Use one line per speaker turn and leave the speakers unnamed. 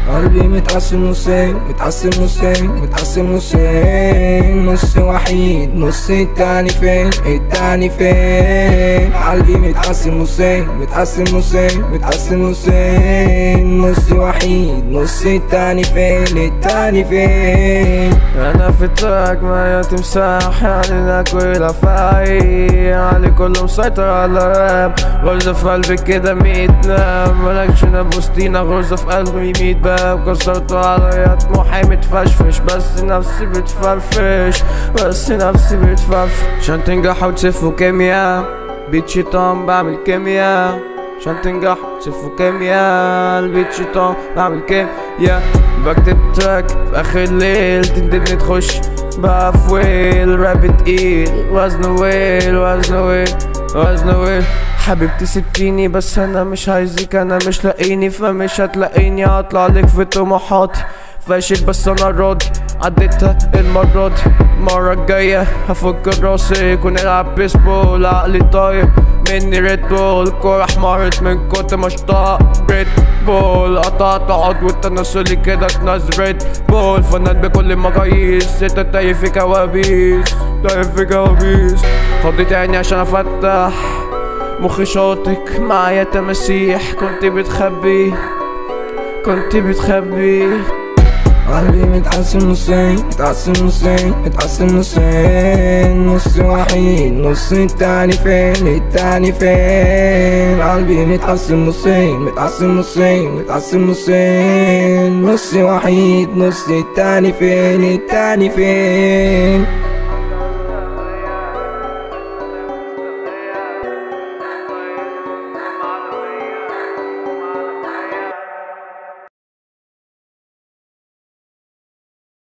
قلبي متقسم نصين متقسم نصين متقسم نصين نص وحيد نص التاني فين التاني فين قلبي متقسم نصين متقسم نصين متقسم نصين نص وحيد نص التاني فين التاني فين
انا في التراك معايا تمساح يعني ناكل افاعي يعني كله مسيطر على راب غرزة في قلبي كده ميت نام ملكش نبوستينا غرزة في قلبي ميت باب كسرته عليا طموحي متفشفش بس نفسي بتفرفش بس نفسي بتفرفش عشان تنجح وتسفوا كيمياء بيت شيطان بعمل كيمياء عشان تنجح وتسفوا كيمياء البيت شيطان بعمل كيمياء بكتب تراك في اخر الليل تندبني تخش بقى في ويل راب تقيل وزنه ويل وزنه ويل وزنه ويل حبيبتي سبتيني بس انا مش عايزك انا مش لاقيني فمش هتلاقيني هطلع لك في طموحاتي فاشل بس انا راضي عديتها المرة دي المرة الجاية هفك راسي ونلعب بيسبول عقلي طاير مني ريد بول كورة احمرت من كتر ما اشتاق ريد بول قطعت عضو التناسلي كده تنزل ريد بول فنان بكل المقاييس انت تايه في كوابيس تايه في كوابيس خضيت عيني عشان افتح مخي شاطك معايا تماسيح كنت بتخبي كنت بتخبي
قلبي متقسم نصين متقسم نصين متقسم نصين نص وحيد نص التاني فين التاني فين قلبي متقسم نصين متقسم نصين متقسم نصين نص وحيد نص التاني فين التاني فين